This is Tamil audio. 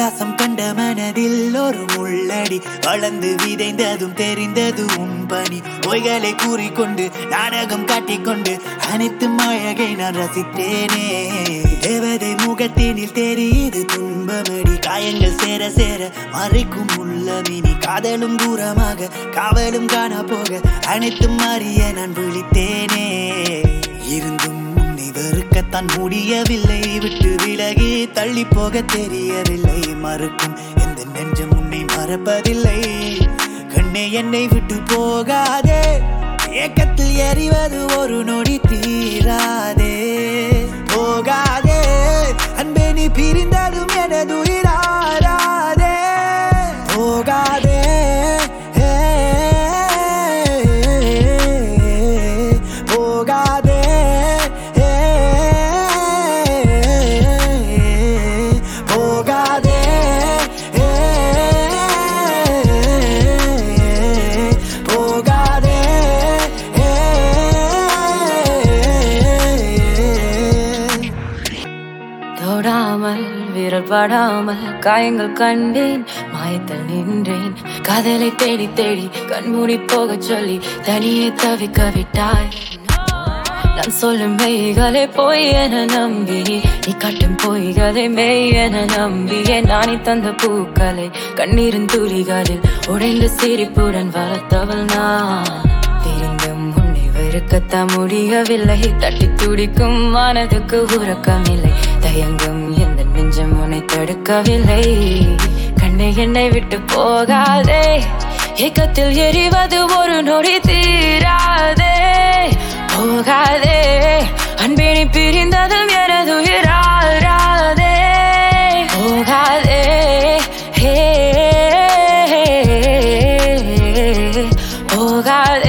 உல்லாசம் கண்ட மனதில் ஒரு முள்ளடி வளர்ந்து விதைந்ததும் தெரிந்தது உன் பணி பொய்களை கூறிக்கொண்டு நாடகம் காட்டிக்கொண்டு அனைத்து அழகை நான் ரசித்தேனே தேவதை முகத்தினில் தெரியுது துன்பமடி காயங்கள் சேர சேர மறைக்கும் உள்ளமினி காதலும் தூரமாக காவலும் காண போக அனைத்தும் அறிய நான் விழித்தேனே இருந்தும் உன்னை வெறுக்கத்தான் முடியவில்லை விட்டு விலகி தள்ளி போக தெரியவில்லை மறுக்கும் எந்த நெஞ்சம் உன்னை மறப்பதில்லை கண்ணே என்னை விட்டு போகாதே ஏக்கத்தில் எறிவது ஒரு நொடி தீராதே போகாதே அன்பே நீ பிரிந்ததும் எனது உயிராராதே போகாதே ஏ, போகாதே ஏ, போகாதே ஏ, போகாதே ஏ. தொடாமல் விரல் படாமல் காயங்கள் கண்டேன் மாயத்தில் நின்றேன் காதலை தேடி தேடி கண்மூடி போகச் சொல்லி தனியே தவிக்க விட்டாய் நான் சொல்லும் மெய்களே பொய் என நம்பி நீ காட்டும் பொய்களை மெய் என நம்பியே நானே தந்த பூக்களை கண்ணீரின் துளிகளில் உடைந்த சிரிப்புடன் வளர்த்தவள் நான் தெரிந்தும் உன்னை வெறுக்கத்தான் முடியவில்லை தட்டி துடிக்கும் மனதுக்கு உறக்கமில்லை தயங்கும் எந்த நெஞ்சம் உன்னை தடுக்கவில்லை கண்ணை என்னை விட்டு போகாதே ஏக்கத்தில் எரிவது ஒரு நொடி தீராதே போகாதே அன்பே நீ பிரிந்ததும் எனது உயிராதே போகாதே ஹே போகாதே